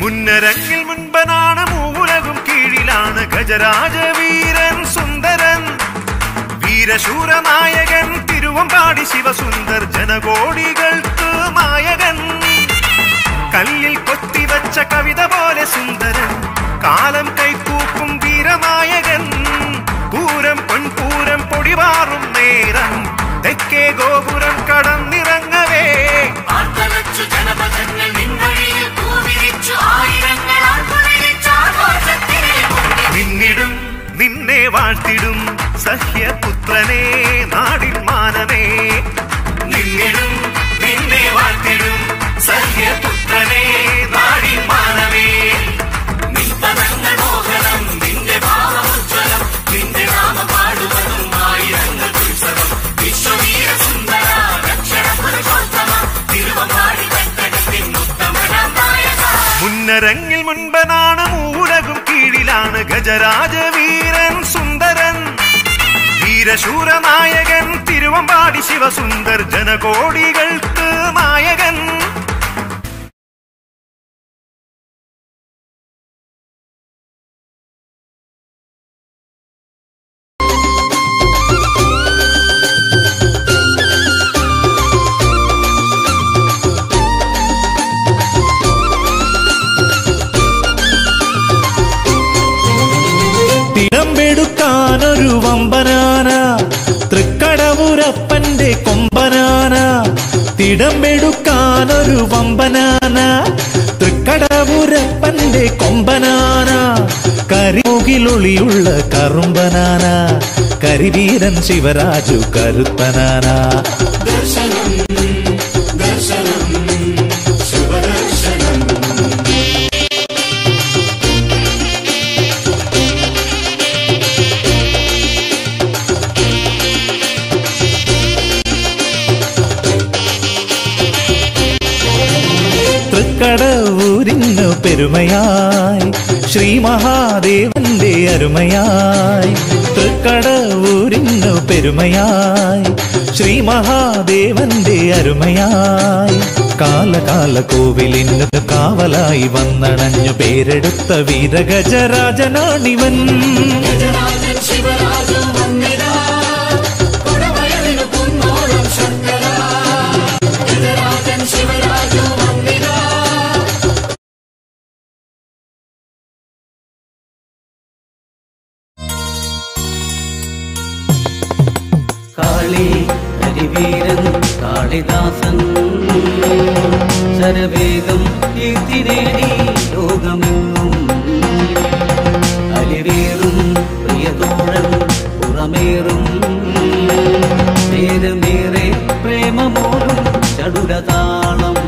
മുന്നരങ്ങിൽ മുൻപനാണ് മൂലകും കീഴിലാണ് ഗജരാജവീരൻ സുന്ദരൻ വീരശൂര നായകൻ തിരുവമ്പാടി ശിവസുന്ദർ ജനകോടികൾക്ക് നായകൻ കല്ലിൽ കൊത്തിവച്ച കവിത പോലെ സുന്ദരൻ കാലം കൈക്കൂക്കും വീരനായകൻ പൂരം പൊൻപൂരം പൊടിവാറും നേരം തെക്കേ ഗോപുരം കടന്നിറങ്ങവേ ആർത്തലച്ചു ജനപദങ്ങൾ നിൻവഴിയിൽ പൂവിരിച്ചു ആയിരങ്ങൾ ആർപ്പുവിളിച്ചു ആഘോഷത്തിനെ മുന്നിൽ നിന്നിടും നിന്നെ വാഴ്ത്തിടും സഹ്യപുത്രനെ നാടിൻ മാനമേ നിന്നിടും നിന്നെ വാഴ്ത്തിടും സഹ്യപുത്രനെ നാടിൻ മാനമേ നിൻപദങ്ങൾ മോഹനം നിന്റെ ഭാവോജ്വലം നിന്റെ നാമ പാടുവതും ആയിരങ്ങൾ ഉത്സവം വിശ്വവീര സുന്ദര രക്ഷണ പുരുഷോത്തമ തിരുവമ്പാടി കട്ടകത്തിൻ ഉത്തമനാം നായക മുന്നരങ്ങിൽ മുൻപനാണ് മൂലകും കീഴിലാണ് ഗജരാജവീരൻ സുന്ദരൻ വീരശൂര നായകൻ തിരുവമ്പാടി ശിവസുന്ദർ ജനകോടികൾക്ക് നായകൻ തിടമ്പെടുക്കാനൊരു വമ്പനാന തൃക്കടവുരപ്പന്റെ കൊമ്പനാന തിടമ്പെടുക്കാനൊരു വമ്പനാന തൃക്കടവുരപ്പന്റെ കൊമ്പനാന കരിമുകിലൊളിയുള്ള കറുമ്പനാന കരിവീരൻ ശിവരാജു കരുത്തനാന തൃക്കടവൂരിന്നു പെരുമയായി ശ്രീ മഹാദേവന്റെ അരുമയായി തൃക്കടവൂരിന്നു പെരുമയായി ശ്രീ മഹാദേവന്റെ അരുമയായി കാലകാല കോവിലിന് കാവലായി വന്നണഞ്ഞു പേരെടുത്ത വീരഗജരാജനാണിവൻ ഗജരാജൻ ശിവരാജു വന്നിതാ കൊടുവയലിനു കുന്നോളം ശങ്കര ഗജരാജൻ ശിവരാജു വന്നിതാ കാളി ഹരിവീരൻ കാളിദാസൻ ശരവേഗം കീർത്തി നേടി ലോകമെങ്ങും അലിവേറും പ്രിയതോഴൻ പുറമേറും നേരമേറെ പ്രേമമോലും ചടുരതാളം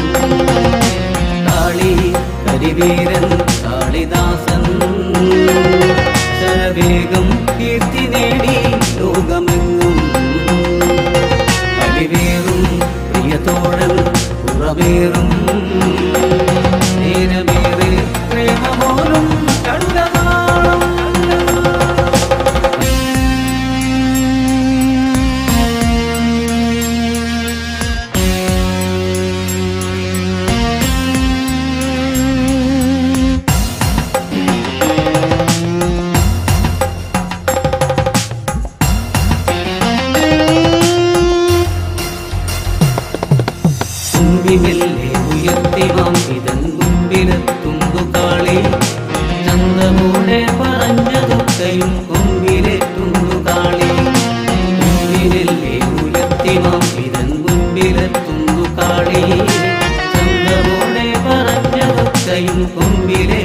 കാളി ഹരിവീരൻ കാളിദാസൻ ശരവേഗം കീർത്തി നേടി ലോകമെങ്ങും അലിവേറും പ്രിയതോഴൻ പുറമേറും നേരമേറെ പ്രേമമോലും കണ്ടതാളം തുമ്പിമെല്ലെ ഉയർത്തിവാം ഇതൻ മുമ്പിലെത്തുന്നു കാളി ചന്തമൂടെ പറഞ്ഞതൊക്കെയും കൊമ്പിലെത്തുന്നു കാളി തുമ്പിമെല്ലെ ഉയർത്തിവാം ഇതൻ മുമ്പിലെത്തുന്നു കാളി ചന്തമൂടെ പറഞ്ഞതൊക്കെയും കൊമ്പിലെ